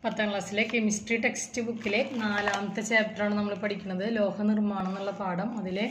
പത്താം ക്ലാസ്സിലെ chemistry text ബുക്കിലെ നാലാമത്തെ ചാപ്റ്ററാണ് നമ്മൾ പഠിക്കുന്നത് ലോഹനിർമ്മാണം എന്നുള്ള പാഠം അതിലെ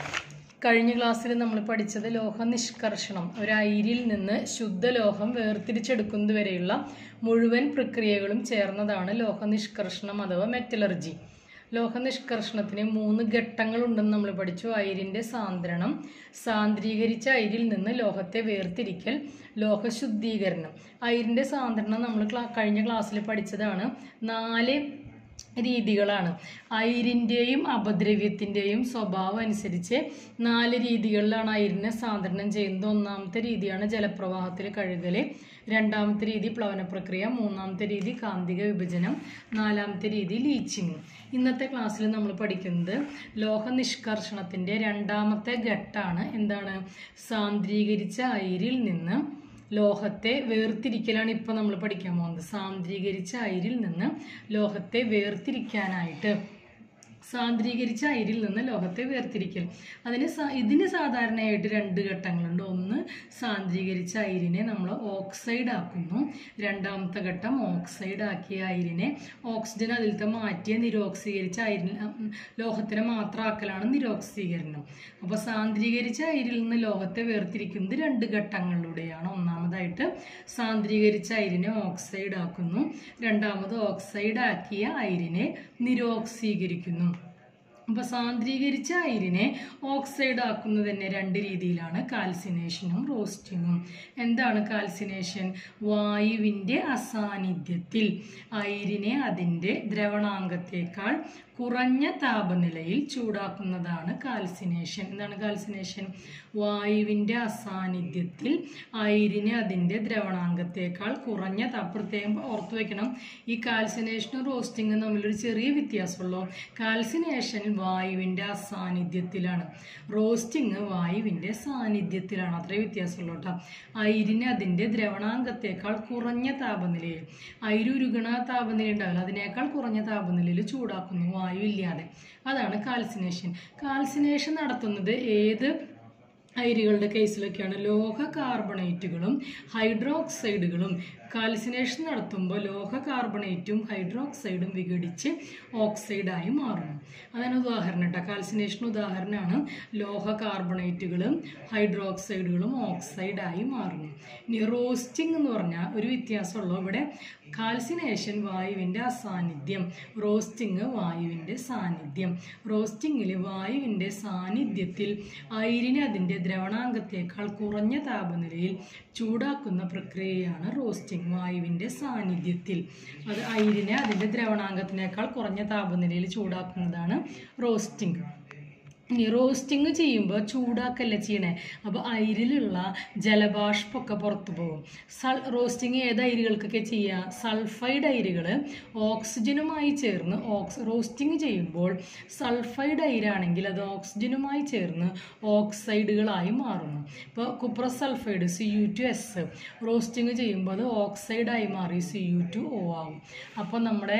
കഴിഞ്ഞ ക്ലാസ്സിൽ നമ്മൾ പഠിച്ചത് ലോഹ നിഷ്കർഷണം ഒരു അയിരിൽ നിന്ന് ശുദ്ധലോഹം വേർതിരിച്ചെടുക്കുന്നത് വരെയുള്ള മുഴുവൻ പ്രക്രിയകളും ചേർന്നതാണ് ലോഹ നിഷ്കർഷണം അഥവാ മെറ്റലർജി ലോഹ നിഷ്കർഷണത്തിന് മൂന്ന് ഘട്ടങ്ങളുണ്ടെന്ന് നമ്മൾ പഠിച്ചു അയിരിൻ്റെ സാന്ദ്രണം സാന്ദ്രീകരിച്ച അയിരിൽ നിന്ന് ലോഹത്തെ വേർതിരിക്കൽ ലോഹശുദ്ധീകരണം അയിരിൻ്റെ സാന്ദ്രണം നമ്മൾ ക്ലാ- കഴിഞ്ഞ ക്ലാസ്സിൽ പഠിച്ചതാണ് നാല് രീതികളാണ് അയിരിൻ്റെയും അപദ്രവ്യത്തിൻ്റെയും സ്വഭാവം അനുസരിച്ച് നാല് രീതികളിലാണ് അയിരിനെ സാന്ദ്രണം ചെയ്യുന്നത് ഒന്നാമത്തെ രീതിയാണ് ജലപ്രവാഹത്തിൽ കഴുകൽ രണ്ടാമത്തെ രീതി പ്ലവന പ്രക്രിയ മൂന്നാമത്തെ രീതി കാന്തിക വിഭജനം നാലാമത്തെ രീതി ലീച്ചിങ് ഇന്നത്തെ ക്ലാസ്സിൽ നമ്മൾ പഠിക്കുന്നത് ലോഹ നിഷ്കർഷണത്തിൻ്റെ രണ്ടാമത്തെ ഘട്ടമാണ് എന്താണ് സാന്ദ്രീകരിച്ച അയിരിൽ നിന്ന് ലോഹത്തെ വേർതിരിക്കലാണ് ഇപ്പോൾ നമ്മൾ പഠിക്കാൻ പോകുന്നത് സാന്ദ്രീകരിച്ച അയിരിൽ നിന്ന് ലോഹത്തെ വേർതിരിക്കാനായിട്ട് സാന്ദ്രീകരിച്ച അയിരിൽ നിന്ന് ലോഹത്തെ വേർതിരിക്കൽ അതിന് സാ- ഇതിന് സാധാരണയായിട്ട് രണ്ട് ഘട്ടങ്ങളുണ്ട് ഒന്ന് സാന്ദ്രീകരിച്ച അയിരിനെ നമ്മൾ ഓക്സൈഡ് ആക്കുന്നു രണ്ടാമത്തെ ഘട്ടം ഓക്സൈഡ് ആക്കിയ അയിരിനെ ഓക്സിജൻ അതിലത്തെ മാറ്റിയ നിരോക്സീകരിച്ച അയിരിൽ ഉം, ലോഹത്തിനെ മാത്രം ആക്കലാണ് നിരോക്സീകരണം അപ്പോൾ സാന്ദ്രീകരിച്ച അയിരിൽ നിന്ന് ലോഹത്തെ വേർതിരിക്കുന്നത് രണ്ട് ഘട്ടങ്ങളിലൂടെയാണ് ഒന്നാമതായിട്ട് സാന്ദ്രീകരിച്ച അയിരിനെ ഓക്സൈഡ് ആക്കുന്നു രണ്ടാമത് ഓക്സൈഡ് ആക്കിയ അയിരിനെ നിരോക്സീകരിക്കുന്നു അപ്പോൾ സാന്ദ്രീകരിച്ച അയിരിനെ ഓക്സൈഡ് ആക്കുന്നത് തന്നെ രണ്ട് രീതിയിലാണ് കാൽസിനേഷനും റോസ്റ്റിങ്ങും എന്താണ് കാൽസിനേഷൻ വായുവിൻ്റെ അസാന്നിധ്യത്തിൽ അയിരിനെ അതിൻ്റെ ദ്രവണാംഗത്തേക്കാൾ കുറഞ്ഞ താപനിലയിൽ ചൂടാക്കുന്നതാണ് കാൽസിനേഷൻ എന്താണ് കാൽസിനേഷൻ വായുവിൻ്റെ അസാന്നിധ്യത്തിൽ അയിരിനെ അതിൻ്റെ ദ്രവണാംഗത്തേക്കാൾ കുറഞ്ഞ താപ പ്രത്യേകം ഓർത്തു വെക്കണം ഈ കാൽസിനേഷനും റോസ്റ്റിങ്ങും തമ്മിലൊരു ചെറിയ വ്യത്യാസമുള്ളൂ കാൽസിനേഷൻ വായുവിൻ്റെ അസാന്നിധ്യത്തിലാണ് റോസ്റ്റിങ് വായുവിൻ്റെ സാന്നിധ്യത്തിലാണ് അത്രേ വ്യത്യാസമുള്ളൂ കേട്ടോ അയിരിനെ അതിൻ്റെ ദ്രവണാംഗത്തേക്കാൾ കുറഞ്ഞ താപനിലയിൽ അയിരുരുകണ താപനില ഉണ്ടാവില്ല അതിനേക്കാൾ കുറഞ്ഞ താപനിലയിൽ ചൂടാക്കുന്നു വായു ഇല്ലാതെ അതാണ് കാൽസിനേഷൻ കാൽസിനേഷൻ നടത്തുന്നത് ഏത് അയിരുകളുടെ കേസിലൊക്കെയാണ് ലോഹ കാർബണേറ്റുകളും ഹൈഡ്രോക്സൈഡുകളും കാൽസിനേഷൻ നടത്തുമ്പോൾ ലോഹ കാർബണേറ്റും ഹൈഡ്രോക്സൈഡും വിഘടിച്ച് ഓക്സൈഡായി മാറുന്നു അതാണ് ഉദാഹരണം കേട്ടോ കാൽസിനേഷൻ ഉദാഹരണമാണ് ലോഹ കാർബണേറ്റുകളും ഹൈഡ്രോക്സൈഡുകളും ഓക്സൈഡായി മാറുന്നു ഇനി റോസ്റ്റിംഗ് എന്ന് പറഞ്ഞാൽ ഒരു വ്യത്യാസമുള്ളൂ ഇവിടെ കാൽസിനേഷൻ വായുവിൻ്റെ അസാന്നിധ്യം റോസ്റ്റിംഗ് വായുവിൻ്റെ സാന്നിധ്യം റോസ്റ്റിങ്ങിൽ വായുവിൻ്റെ സാന്നിധ്യത്തിൽ അയിരിനെ അതിൻ്റെ ദ്രവണാംഗത്തേക്കാൾ കുറഞ്ഞ താപനിലയിൽ ചൂടാക്കുന്ന പ്രക്രിയയാണ് റോസ്റ്റിംഗ് വായുവിൻ്റെ സാന്നിധ്യത്തിൽ അത് അയിരിനെ അതിൻ്റെ ദ്രവണാംഗത്തിനേക്കാൾ കുറഞ്ഞ താപനിലയിൽ ചൂടാക്കുന്നതാണ് റോസ്റ്റിംഗ് ഇനി റോസ്റ്റിംഗ് ചെയ്യുമ്പോൾ ചൂടാക്കല്ല ചെയ്യണേ അപ്പോൾ അയിരിലുള്ള ജലബാഷ്പമൊക്കെ പുറത്തു പോകും സൾ റോസ്റ്റിംഗ് ഏത് അയിരുകൾക്കൊക്കെ ചെയ്യുക സൾഫൈഡ് അയിരുകൾ ഓക്സിജനുമായി ചേർന്ന് ഓക്സ് റോസ്റ്റിംഗ് ചെയ്യുമ്പോൾ സൾഫൈഡ് അയിരാണെങ്കിൽ അത് ഓക്സിജനുമായി ചേർന്ന് ഓക്സൈഡുകളായി മാറുന്നു ഇപ്പോൾ cuprous sulphide C U two S roasting ചെയ്യുമ്പോൾ അത് ഓക്സൈഡായി മാറി സി യു ടു ഒ ആവും അപ്പോൾ നമ്മുടെ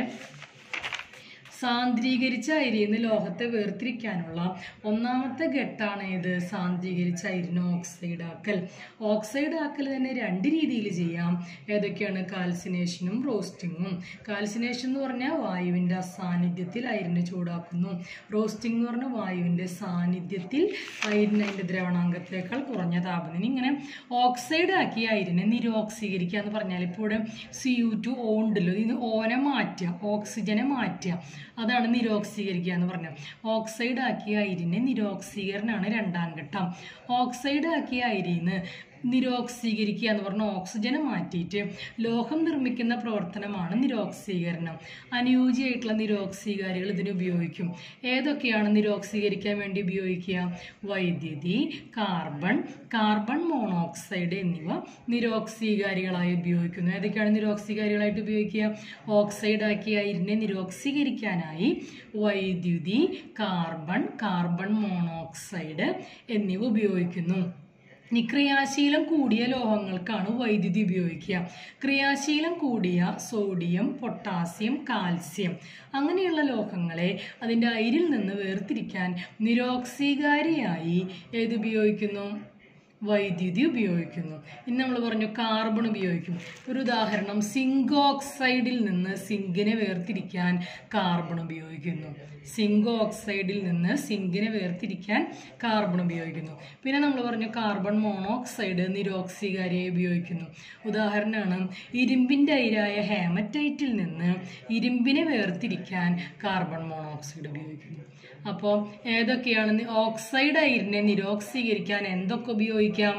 സാന്ദ്രീകരിച്ച അരിയിൽ നിന്ന് ലോഹത്തെ വേർതിരിക്കാനുള്ള ഒന്നാമത്തെ ഘട്ടമാണ് ഏത് സാന്ദ്രീകരിച്ച അരിന് ഓക്സൈഡ് ആക്കൽ ഓക്സൈഡ് ആക്കൽ തന്നെ രണ്ട് രീതിയിൽ ചെയ്യാം ഏതൊക്കെയാണ് കാൽസിനേഷനും റോസ്റ്റിങ്ങും കാൽസിനേഷൻ എന്ന് പറഞ്ഞാൽ വായുവിൻ്റെ അസാന്നിധ്യത്തിൽ അയിരിനെ ചൂടാക്കുന്നു റോസ്റ്റിംഗ് എന്ന് പറഞ്ഞാൽ വായുവിൻ്റെ സാന്നിധ്യത്തിൽ അയിരിന് അതിൻ്റെ ദ്രവണാംഗത്തേക്കാൾ കുറഞ്ഞ താപനില ഇങ്ങനെ ഓക്സൈഡ് ആക്കിയ അയിരിനെ നിരോക്സീകരിക്കുക എന്ന് പറഞ്ഞാൽ ഇപ്പോൾ ഇവിടെ സി യു ടു ഓ ഉണ്ടല്ലോ ഇത് ഓനെ മാറ്റുക ഓക്സിജനെ മാറ്റുക അതാണ് നിരോക്സീകരിക്കുക എന്ന് പറഞ്ഞത് ഓക്സൈഡ് ആക്കിയ അയിരിനെ നിരോക്സീകരണമാണ് രണ്ടാം ഘട്ടം ഓക്സൈഡ് ആക്കിയ അരിന്ന് നിരോക്സീകരിക്കുക എന്ന് പറഞ്ഞാൽ ഓക്സിജനെ മാറ്റിയിട്ട് ലോഹം നിർമ്മിക്കുന്ന പ്രവർത്തനമാണ് നിരോക്സീകരണം അനുയോജ്യമായിട്ടുള്ള നിരോക്സീകാരികൾ ഇതിന് ഉപയോഗിക്കും ഏതൊക്കെയാണ് നിരോക്സീകരിക്കാൻ വേണ്ടി ഉപയോഗിക്കുക വൈദ്യുതി കാർബൺ കാർബൺ മോണോക്സൈഡ് എന്നിവ നിരോക്സീകാരികളായി ഉപയോഗിക്കുന്നു ഏതൊക്കെയാണ് നിരോക്സീകാരികളായിട്ട് ഉപയോഗിക്കുക ഓക്സൈഡ് ആക്കിയ അയിരിനെ നിരോക്സീകരിക്കാനായി വൈദ്യുതി കാർബൺ കാർബൺ മോണോക്സൈഡ് എന്നിവ ഉപയോഗിക്കുന്നു ഇനി ക്രിയാശീലം കൂടിയ ലോഹങ്ങൾക്കാണ് വൈദ്യുതി ഉപയോഗിക്കുക ക്രിയാശീലം കൂടിയ സോഡിയം പൊട്ടാസ്യം കാൽസ്യം അങ്ങനെയുള്ള ലോഹങ്ങളെ അതിൻ്റെ അയിരിൽ നിന്ന് വേർതിരിക്കാൻ നിരോക്സീകാരിയായി ഏത് ഉപയോഗിക്കുന്നു വൈദ്യുതി ഉപയോഗിക്കുന്നു ഇനി നമ്മൾ പറഞ്ഞു കാർബൺ ഉപയോഗിക്കും ഒരു ഉദാഹരണം സിങ്ക് ഓക്സൈഡിൽ നിന്ന് സിങ്കിനെ വേർതിരിക്കാൻ കാർബൺ ഉപയോഗിക്കുന്നു സിങ്ക് ഓക്സൈഡിൽ നിന്ന് സിങ്കിനെ വേർതിരിക്കാൻ കാർബൺ ഉപയോഗിക്കുന്നു പിന്നെ നമ്മൾ പറഞ്ഞു കാർബൺ മോണോക്സൈഡ് നിരോക്സികാരിയെ ഉപയോഗിക്കുന്നു ഉദാഹരണമാണ് ഇരുമ്പിൻ്റെ അയിരായ ഹേമറ്റൈറ്റിൽ നിന്ന് ഇരുമ്പിനെ വേർതിരിക്കാൻ കാർബൺ മോണോക്സൈഡ് ഉപയോഗിക്കുന്നു അപ്പോൾ ഏതൊക്കെയാണ് ഓക്സൈഡ് അയിരിനെ നിരോക്സീകരിക്കാൻ എന്തൊക്കെ ഉപയോഗിക്കാം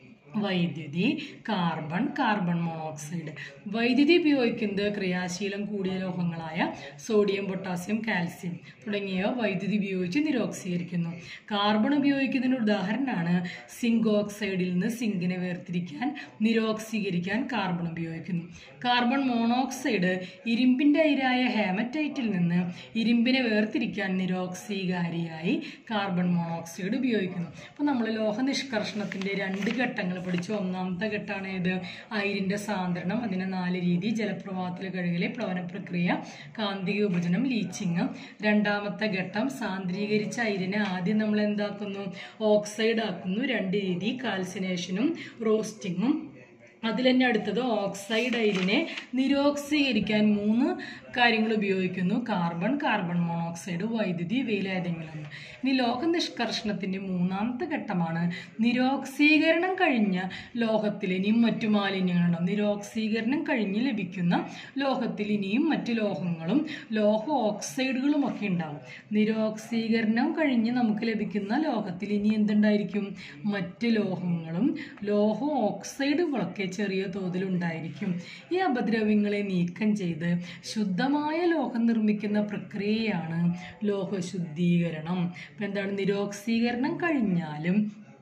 വൈദ്യുതി കാർബൺ കാർബൺ മോണോക്സൈഡ് വൈദ്യുതി ഉപയോഗിക്കുന്നത് ക്രിയാശീലം കൂടിയ ലോഹങ്ങളായ സോഡിയം പൊട്ടാസ്യം കാൽസ്യം തുടങ്ങിയവ വൈദ്യുതി ഉപയോഗിച്ച് നിരോക്സീകരിക്കുന്നു കാർബൺ ഉപയോഗിക്കുന്നതിന് ഉദാഹരണമാണ് സിങ്ക് ഓക്സൈഡിൽ നിന്ന് സിങ്കിനെ വേർതിരിക്കാൻ നിരോക്സീകരിക്കാൻ കാർബൺ ഉപയോഗിക്കുന്നു കാർബൺ മോണോക്സൈഡ് ഇരുമ്പിൻ്റെ അയിരായ ഹേമറ്റൈറ്റിൽ നിന്ന് ഇരുമ്പിനെ വേർതിരിക്കാൻ നിരോക്സീകാരിയായി കാർബൺ മോണോക്സൈഡ് ഉപയോഗിക്കുന്നു അപ്പോൾ നമ്മൾ ലോഹ നിഷ്കർഷണത്തിൻ്റെ രണ്ട് ഘട്ടങ്ങൾ പഠിച്ചു ഒന്നാമത്തെ ഘട്ടമാണ് ഏത് അയിരിൻ്റെ സാന്ദ്രണം അതിനെ നാല് രീതി ജലപ്രവാഹത്തിൽ കഴുകല് പ്ലവന പ്രക്രിയ കാന്തിക വിഭജനം ലീച്ചിങ് രണ്ടാമത്തെ ഘട്ടം സാന്ദ്രീകരിച്ച അയിരിനെ ആദ്യം നമ്മൾ എന്താക്കുന്നു ഓക്സൈഡ് ആക്കുന്നു രണ്ട് രീതി കാൽസിനേഷനും റോസ്റ്റിങ്ങും അതിൽ തന്നെ അടുത്തത് ഓക്സൈഡ് അയിരിനെ നിരോക്സീകരിക്കാൻ മൂന്ന് കാര്യങ്ങൾ ഉപയോഗിക്കുന്നു കാർബൺ കാർബൺ മോണോക്സൈഡ് വൈദ്യുതി ഇവയിലേതെങ്കിലും ഒന്ന് ഇനി ലോഹ നിഷ്കർഷണത്തിൻ്റെ മൂന്നാമത്തെ ഘട്ടമാണ് നിരോക്സീകരണം കഴിഞ്ഞ ലോഹത്തിൽ ഇനിയും മറ്റു മാലിന്യങ്ങളുണ്ടാവും നിരോക്സീകരണം കഴിഞ്ഞ് ലഭിക്കുന്ന ലോഹത്തിൽ ഇനിയും മറ്റു ലോഹങ്ങളും ലോഹ ഓക്സൈഡുകളും ഒക്കെ ഉണ്ടാവും നിരോക്സീകരണം കഴിഞ്ഞ് നമുക്ക് ലഭിക്കുന്ന ലോഹത്തിൽ ഇനി എന്തുണ്ടായിരിക്കും മറ്റ് ലോഹങ്ങളും ലോഹ ഓക്സൈഡുകളൊക്കെ ചെറിയ തോതിൽ ഉണ്ടായിരിക്കും ഈ അപദ്രവ്യങ്ങളെ നീക്കം ചെയ്ത് ശുദ്ധമായ ലോഹം നിർമ്മിക്കുന്ന പ്രക്രിയയാണ് ലോഹശുദ്ധീകരണം ഇപ്പം എന്താണ് നിരോക്സീകരണം കഴിഞ്ഞാലും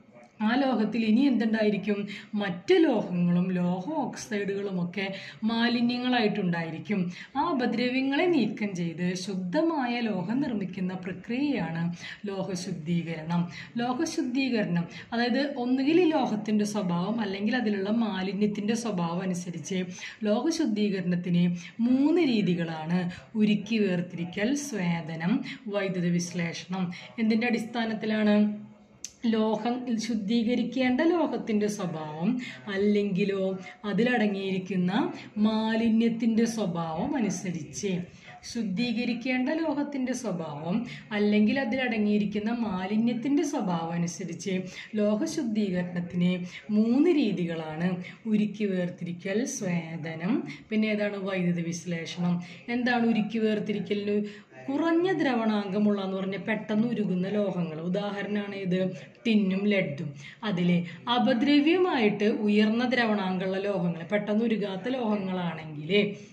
ആ ലോഹത്തിൽ ഇനി എന്തുണ്ടായിരിക്കും മറ്റ് ലോഹങ്ങളും ലോഹ ഓക്സൈഡുകളും ഒക്കെ മാലിന്യങ്ങളായിട്ടുണ്ടായിരിക്കും ആ ഉപദ്രവ്യങ്ങളെ നീക്കം ചെയ്ത് ശുദ്ധമായ ലോഹം നിർമ്മിക്കുന്ന പ്രക്രിയയാണ് ലോഹശുദ്ധീകരണം ലോഹശുദ്ധീകരണം അതായത് ഒന്നുകിൽ ഈ ലോഹത്തിൻ്റെ സ്വഭാവം അല്ലെങ്കിൽ അതിലുള്ള മാലിന്യത്തിൻ്റെ സ്വഭാവം അനുസരിച്ച് ലോഹശുദ്ധീകരണത്തിന് മൂന്ന് രീതികളാണ് ഉരുക്കി വേർതിരിക്കൽ സ്വേദനം വൈദ്യുത വിശ്ലേഷണം എന്തിൻ്റെ അടിസ്ഥാനത്തിലാണ് ലോഹം ശുദ്ധീകരിക്കേണ്ട ലോഹത്തിൻ്റെ സ്വഭാവം അല്ലെങ്കിലോ അതിലടങ്ങിയിരിക്കുന്ന മാലിന്യത്തിൻ്റെ സ്വഭാവം അനുസരിച്ച് ശുദ്ധീകരിക്കേണ്ട ലോഹത്തിൻ്റെ സ്വഭാവം അല്ലെങ്കിൽ അതിലടങ്ങിയിരിക്കുന്ന മാലിന്യത്തിൻ്റെ സ്വഭാവം അനുസരിച്ച് ലോഹശുദ്ധീകരണത്തിന് മൂന്ന് രീതികളാണ് ഉരുക്കി വേർതിരിക്കൽ സ്വേദനം പിന്നെ ഏതാണ് വൈദ്യുത വിശ്ലേഷണം എന്താണ് ഉരുക്കി വേർതിരിക്കലിന് കുറഞ്ഞ ദ്രവണാങ്കമുള്ള എന്ന് പറഞ്ഞാൽ പെട്ടെന്ന് ഉരുകുന്ന ലോഹങ്ങൾ ഉദാഹരണമാണ് ഇത് ടിന്നും ലെഡും അതിൽ അപദ്രവ്യമായിട്ട് ഉയർന്ന ദ്രവണാങ്കമുള്ള ലോഹങ്ങൾ പെട്ടെന്ന് ഉരുകാത്ത ലോഹങ്ങളാണെങ്കിൽ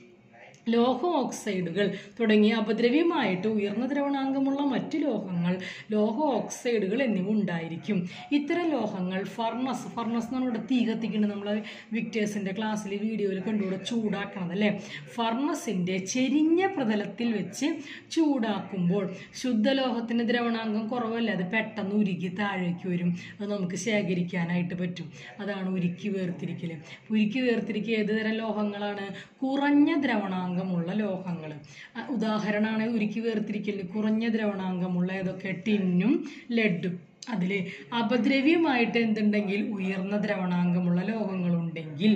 ലോഹ ഓക്സൈഡുകൾ തുടങ്ങിയ അപദ്രവ്യമായിട്ട് ഉയർന്ന ദ്രവണാങ്കമുള്ള മറ്റു ലോഹങ്ങൾ ലോഹ ഓക്സൈഡുകൾ എന്നിവ ഉണ്ടായിരിക്കും ഇത്തരം ലോഹങ്ങൾ ഫർണസ് ഫർണസ് എന്ന് പറഞ്ഞാൽ തീ കത്തിക്കുന്നത് നമ്മൾ വിക്ടേഴ്സിൻ്റെ ക്ലാസ്സിൽ വീഡിയോയിൽ കണ്ടുകൂടെ ചൂടാക്കണത് അല്ലേ ഫർണസിൻ്റെ ചെരിഞ്ഞ പ്രതലത്തിൽ വെച്ച് ചൂടാക്കുമ്പോൾ ശുദ്ധലോഹത്തിൻ്റെ ദ്രവണാങ്കം കുറവല്ല അത് പെട്ടെന്ന് ഉരുകി താഴേക്ക് വരും അത് നമുക്ക് ശേഖരിക്കാനായിട്ട് പറ്റും അതാണ് ഉരുക്കി വേർതിരിക്കൽ ഉരുക്കി വേർതിരിക്കുക ഏത് തരം ലോഹങ്ങളാണ് കുറഞ്ഞ ദ്രവണാങ്കമുള്ള ലോഹങ്ങൾ ഉദാഹരണമാണ് ഉരുക്കി വേർതിരിക്കൽ കുറഞ്ഞ ദ്രവണാങ്കമുള്ള ഏതൊക്കെ ടിന്നും ലെഡും അതിൽ അപദ്രവ്യമായിട്ട് എന്തുണ്ടെങ്കിൽ ഉയർന്ന ദ്രവണാങ്കമുള്ള ലോഹങ്ങളുണ്ടെങ്കിൽ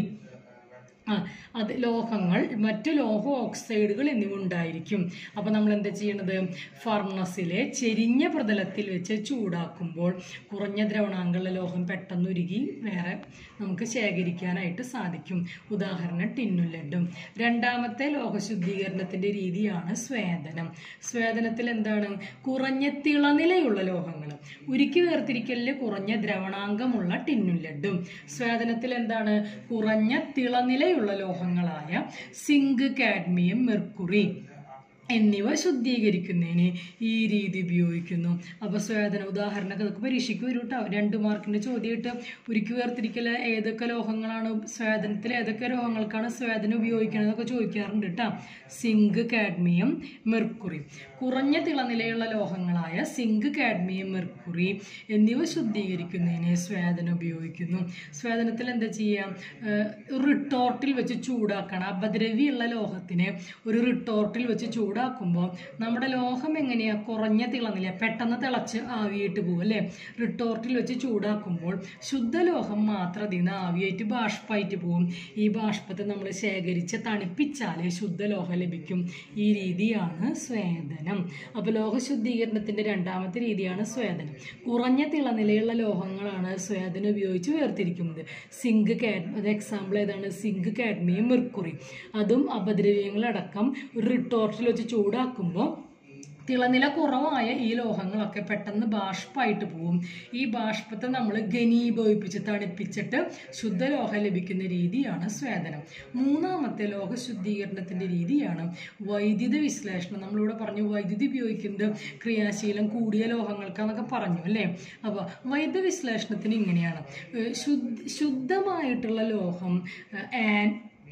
ആ അത് ലോഹങ്ങൾ മറ്റ് ലോഹ ഓക്സൈഡുകൾ എന്നിവ ഉണ്ടായിരിക്കും അപ്പോൾ നമ്മൾ എന്താ ചെയ്യണത് ഫർണസിലെ ചെരിഞ്ഞ പ്രതലത്തിൽ വെച്ച് ചൂടാക്കുമ്പോൾ കുറഞ്ഞ ദ്രവണാങ്കുള്ള ലോഹം പെട്ടെന്ന് ഉരുകി വേറെ നമുക്ക് ശേഖരിക്കാനായിട്ട് സാധിക്കും ഉദാഹരണം ടിന്നും ലഡും രണ്ടാമത്തെ ലോഹ ശുദ്ധീകരണത്തിൻ്റെ രീതിയാണ് സ്വേദനം സ്വേദനത്തിൽ എന്താണ് കുറഞ്ഞ തിളനിലയുള്ള ലോഹങ്ങൾ ഉരുക്കി വേർതിരിക്കലിൽ കുറഞ്ഞ ദ്രവണാങ്കമുള്ള ടിന്നും ലഡും സ്വേദനത്തിൽ എന്താണ് കുറഞ്ഞ തിളനിലയുള്ള ലോഹങ്ങളായ സിങ്ക് കാഡ്മിയം മെർക്കുറി എന്നിവ ശുദ്ധീകരിക്കുന്നതിന് ഈ രീതി ഉപയോഗിക്കുന്നു അപ്പോൾ സ്വേദന ഉദാഹരണമൊക്കെ അതൊക്കെ പരീക്ഷയ്ക്ക് വരും കേട്ടോ രണ്ട് മാർക്കിൻ്റെ ചോദ്യമായിട്ട് ഉരുക്കി വേർതിരിക്കൽ ഏതൊക്കെ ലോഹങ്ങളാണ് സ്വേദനത്തിൽ ഏതൊക്കെ ലോഹങ്ങൾക്കാണ് സ്വേദനം ഉപയോഗിക്കണതൊക്കെ ചോദിക്കാറുണ്ട് കേട്ടോ സിങ്ക് കാഡ്മിയം മെർക്കുറി കുറഞ്ഞ തിളനിലയുള്ള ലോഹങ്ങളായ സിങ്ക് കാഡ്മിയം മെർക്കുറി എന്നിവ ശുദ്ധീകരിക്കുന്നതിന് സ്വേദനം ഉപയോഗിക്കുന്നു സ്വേദനത്തിൽ എന്താ ചെയ്യാം റിട്ടോർട്ടിൽ വെച്ച് ചൂടാക്കണം അപദ്രവ്യമുള്ള ലോഹത്തിനെ ഒരു റിട്ടോർട്ടിൽ വെച്ച് ചൂടാക്കി ചൂടാക്കുമ്പോൾ നമ്മുടെ ലോഹം എങ്ങനെയാ കുറഞ്ഞ തിളനില പെട്ടെന്ന് തിളച്ച് ആവിയായിട്ട് പോകും അല്ലേ റിട്ടോർട്ടിൽ വെച്ച് ചൂടാക്കുമ്പോൾ ശുദ്ധലോഹം മാത്രം അതിൽ നിന്ന് ആവിയായിട്ട് ബാഷ്പമായിട്ട് പോകും ഈ ബാഷ്പത്തെ നമ്മൾ ശേഖരിച്ച് തണുപ്പിച്ചാൽ ശുദ്ധലോഹം ലഭിക്കും ഈ രീതിയാണ് സ്വേദനം അപ്പോൾ ലോഹ ശുദ്ധീകരണത്തിൻ്റെ രണ്ടാമത്തെ രീതിയാണ് സ്വേദനം കുറഞ്ഞ തിളനിലയുള്ള ലോഹങ്ങളാണ് സ്വേദനം ഉപയോഗിച്ച് വേർതിരിക്കുന്നത് സിങ്ക് കാഡ് അത് എക്സാമ്പിൾ ഏതാണ് സിങ്ക് കാഡ്മിയം മെർക്കുറി അതും അപദ്രവ്യങ്ങളടക്കം ഒരു റിട്ടോർട്ടിൽ വെച്ച് ചൂടാക്കുമ്പോൾ തിളനില കുറവായ ഈ ലോഹങ്ങളൊക്കെ പെട്ടെന്ന് ബാഷ്പമായിട്ട് പോവും ഈ ബാഷ്പത്തെ നമ്മൾ ഘനീഭവിപ്പിച്ച് തണുപ്പിച്ചിട്ട് ശുദ്ധലോഹം ലഭിക്കുന്ന രീതിയാണ് സ്വേദനം മൂന്നാമത്തെ ലോഹ ശുദ്ധീകരണത്തിൻ്റെ രീതിയാണ് വൈദ്യുത വിശ്ലേഷണം നമ്മളിവിടെ പറഞ്ഞു വൈദ്യുതി ഉപയോഗിക്കുന്നത് ക്രിയാശീലം കൂടിയ ലോഹങ്ങൾക്കാന്നൊക്കെ പറഞ്ഞു അല്ലേ അപ്പോൾ വൈദ്യുത വിശ്ലേഷണത്തിന് ഇങ്ങനെയാണ് ഏഹ് ശുദ്ധ ശുദ്ധമായിട്ടുള്ള ലോഹം ആൻ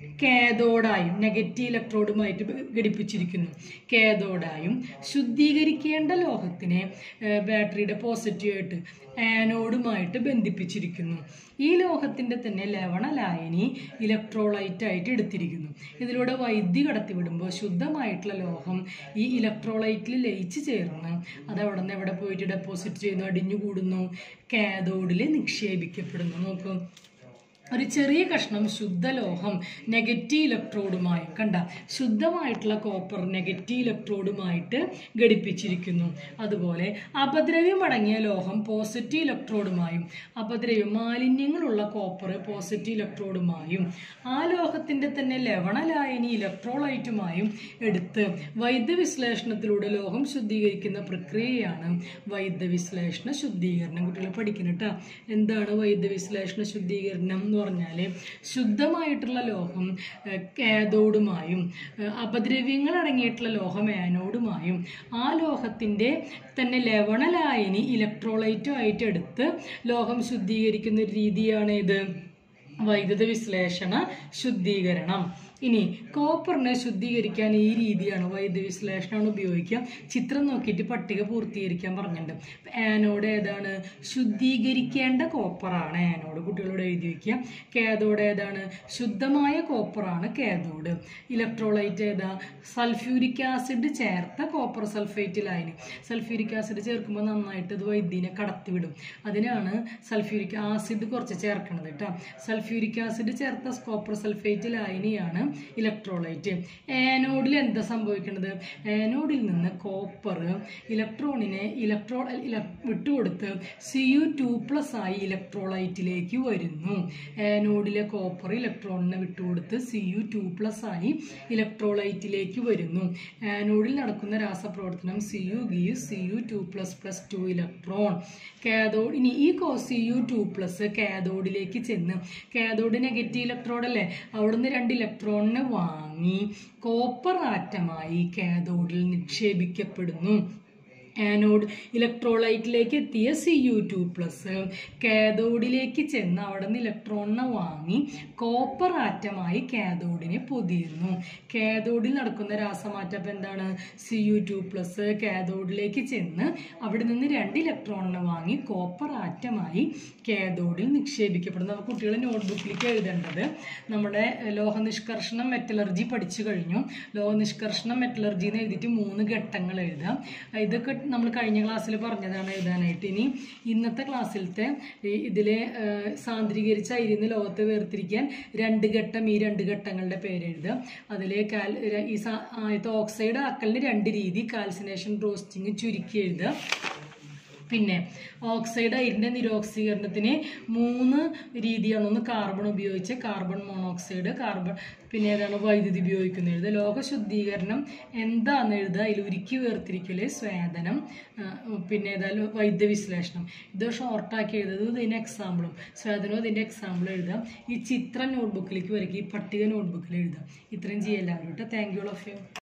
കാഥോഡായും നെഗറ്റീവ് ഇലക്ട്രോഡുമായിട്ട് ഘടിപ്പിച്ചിരിക്കുന്നു കാഥോഡായും ശുദ്ധീകരിക്കേണ്ട ലോഹത്തിനെ ഏഹ്, ബാറ്ററിയുടെ പോസിറ്റീവായിട്ട് ആനോഡുമായിട്ട് ബന്ധിപ്പിച്ചിരിക്കുന്നു ഈ ലോഹത്തിൻ്റെ തന്നെ ലവണ ലായനി ഇലക്ട്രോലൈറ്റ് ആയിട്ട് എടുത്തിരിക്കുന്നു ഇതിലൂടെ വൈദ്യുതി കടത്തിവിടുമ്പോൾ ശുദ്ധമായിട്ടുള്ള ലോഹം ഈ ഇലക്ട്രോലൈറ്റിൽ ലയിച്ച് ചേർന്ന് അത് അവിടെ നിന്ന് എവിടെ പോയിട്ട് ഡെപ്പോസിറ്റ് ചെയ്യുന്നു അടിഞ്ഞു കൂടുന്നു കാഥോഡിൽ നിക്ഷേപിക്കപ്പെടുന്നു നോക്കൂ ഒരു ചെറിയ കഷ്ണം ശുദ്ധലോഹം നെഗറ്റീവ് ഇലക്ട്രോഡുമായും കണ്ട ശുദ്ധമായിട്ടുള്ള കോപ്പർ നെഗറ്റീവ് ഇലക്ട്രോഡുമായിട്ട് ഘടിപ്പിച്ചിരിക്കുന്നു അതുപോലെ അപദ്രവ്യം അടങ്ങിയ ലോഹം പോസിറ്റീവ് ഇലക്ട്രോഡുമായും അപദ്രവ്യം മാലിന്യങ്ങളുള്ള കോപ്പർ പോസിറ്റീവ് ഇലക്ട്രോഡുമായും ആ ലോഹത്തിൻ്റെ തന്നെ ലവണലായനി ഇലക്ട്രോളൈറ്റുമായും എടുത്ത് വൈദ്യവിശ്ലേഷണത്തിലൂടെ ലോഹം ശുദ്ധീകരിക്കുന്ന പ്രക്രിയയാണ് വൈദ്യവിശ്ലേഷണ ശുദ്ധീകരണം കുട്ടികൾ പഠിക്കണം കേട്ടോ എന്താണ് വൈദ്യവിശ്ലേഷണ ശുദ്ധീകരണം എന്ന് പറഞ്ഞാൽ ശുദ്ധമായിട്ടുള്ള ലോഹം ഏഹ്, കാഥോഡുമായും ഏഹ്, അപദ്രവ്യങ്ങൾ അടങ്ങിയിട്ടുള്ള ലോഹം ആനോഡുമായും ആ ലോഹത്തിൻ്റെ തന്നെ ലവണലായനി ഇലക്ട്രോലൈറ്റും ആയിട്ട് എടുത്ത് ലോഹം ശുദ്ധീകരിക്കുന്ന ഒരു രീതിയാണ് ഇത് വൈദ്യുത വിശ്ലേഷണ ശുദ്ധീകരണം ഇനി കോപ്പറിനെ ശുദ്ധീകരിക്കാൻ ഈ രീതിയാണ് വൈദ്യുത വിശ്ലേഷണമാണ് ഉപയോഗിക്കുക ചിത്രം നോക്കിയിട്ട് പട്ടിക പൂർത്തീകരിക്കാൻ പറഞ്ഞിട്ടുണ്ട് ആനോഡ് ഏതാണ് ശുദ്ധീകരിക്കേണ്ട കോപ്പറാണ് ആനോഡ് കുട്ടികളോട് എഴുതി വയ്ക്കുക കാഥോഡ് ഏതാണ് ശുദ്ധമായ കോപ്പറാണ് കാഥോഡ് ഇലക്ട്രോലൈറ്റ് ഏതാ സൾഫ്യൂരിക് ആസിഡ് ചേർത്ത കോപ്പർ സൾഫേറ്റ് ലൈന് സൾഫ്യൂരിക് ആസിഡ് ചേർക്കുമ്പോൾ നന്നായിട്ട് ഇത് വൈദ്യുതിനെ കടത്തിവിടും അതിനാണ് സൾഫ്യൂരിക് ആസിഡ് കുറച്ച് ചേർക്കണത് കേട്ടോ സൾഫ്യൂരിക് ആസിഡ് ചേർത്ത കോപ്പർ സൾഫേറ്റ് ലൈനിയാണ് ഇലക്ട്രോലൈറ്റ് ആനോഡിൽ എന്താ സംഭവിക്കുന്നത് ആനോഡിൽ നിന്ന് കോപ്പർ ഇലക്ട്രോണിനെ ഇലക്ട്രോ ഇല- വിട്ടുകൊടുത്ത് സി യു ടു പ്ലസ് ആയി ഇലക്ട്രോലൈറ്റിലേക്ക് വരുന്നു ആനോഡിലെ കോപ്പർ ഇലക്ട്രോണിനെ വിട്ടുകൊടുത്ത് സി യു ടു പ്ലസ് ആയി ഇലക്ട്രോലൈറ്റിലേക്ക് വരുന്നു ആനോഡിൽ നടക്കുന്ന രാസപ്രവർത്തനം C U give C U two plus plus two electron cathode ഇനി ഈ കോ സി യു ടു പ്ലസ് കാഥോഡിലേക്ക് ചെന്ന് കാഥോഡ് നെഗറ്റീവ് ഇലക്ട്രോഡ് അല്ലേ അവിടുന്ന് രണ്ട് ഇലക്ട്രോണിനെ വാങ്ങി കോപ്പർ ആറ്റമായി കാഥോഡിൽ നിക്ഷേപിക്കപ്പെടുന്നു ആനോഡ് ഇലക്ട്രോലൈറ്റിലേക്ക് എത്തിയ സി യു ടു പ്ലസ് കാഥോഡിലേക്ക് ചെന്ന് അവിടെ നിന്ന് ഇലക്ട്രോണിനെ വാങ്ങി കോപ്പർ ആറ്റമായി കാഥോഡിനെ പൊതിയുന്നു കാഥോഡിൽ നടക്കുന്ന രാസമാറ്റം അപ്പം എന്താണ് സി യു ടു പ്ലസ് കാഥോഡിലേക്ക് ചെന്ന് അവിടെ നിന്ന് രണ്ട് ഇലക്ട്രോണിനെ വാങ്ങി കോപ്പർ ആറ്റമായി കാഥോഡിൽ നിക്ഷേപിക്കപ്പെടുന്നു അപ്പോൾ കുട്ടികൾ നോട്ട്ബുക്കിലേക്ക് എഴുതേണ്ടത് നമ്മുടെ ലോഹനിഷ്കർഷണം മെറ്റലർജി പഠിച്ചു കഴിഞ്ഞു ലോഹനിഷ്കർഷണം മെറ്റലർജി എന്ന് എഴുതിയിട്ട് മൂന്ന് ഘട്ടങ്ങൾ എഴുതാം ഇതൊക്കെ നമ്മൾ കഴിഞ്ഞ ക്ലാസ്സിൽ പറഞ്ഞതാണ് എഴുതാനായിട്ട് ഇനി ഇന്നത്തെ ക്ലാസ്സിലത്തെ ഈ ഇതിലെ ഏഹ്, സാന്ദ്രീകരിച്ച അയിരിന്ന് ലോകത്തെ വേർതിരിക്കാൻ രണ്ട് ഘട്ടം ഈ രണ്ട് ഘട്ടങ്ങളുടെ പേര് എഴുതുക അതിലെ കാൽ ഈ സാ- ആദ്യത്തെ ഓക്സൈഡ് ആക്കലിന് രണ്ട് രീതി കാൽസിനേഷൻ റോസ്റ്റിംഗ് ചുരുക്കി എഴുതുക പിന്നെ ഓക്സൈഡ് അയിരിൻ്റെ നിരോക്സീകരണത്തിന് മൂന്ന് രീതിയാണ് ഒന്ന് കാർബൺ ഉപയോഗിച്ച് കാർബൺ മോണോക്സൈഡ് കാർബൺ പിന്നെ ഏതാണ് വൈദ്യുതി ഉപയോഗിക്കുന്നത് എഴുതുക ലോക ശുദ്ധീകരണം എന്താന്ന് എഴുതുക അതിൽ ഉരുക്കി വേർതിരിക്കൽ സ്വേദനം ആ, പിന്നെ ഏതായാലും വൈദ്യ വിശ്ലേഷണം ഇത് ഷോർട്ടാക്കി എഴുതുന്നത് ഇതിൻ്റെ എക്സാമ്പിളും സ്വേദനവും ഇതിൻ്റെ എക്സാമ്പിളും എഴുതാം ഈ ചിത്രം നോട്ട്ബുക്കിലേക്ക് വരയ്ക്കുക ഈ പട്ടിക നോട്ട്ബുക്കിൽ എഴുതാം ഇത്രയും ചെയ്യാൻ എല്ലാവരും കേട്ടോ thank you all of U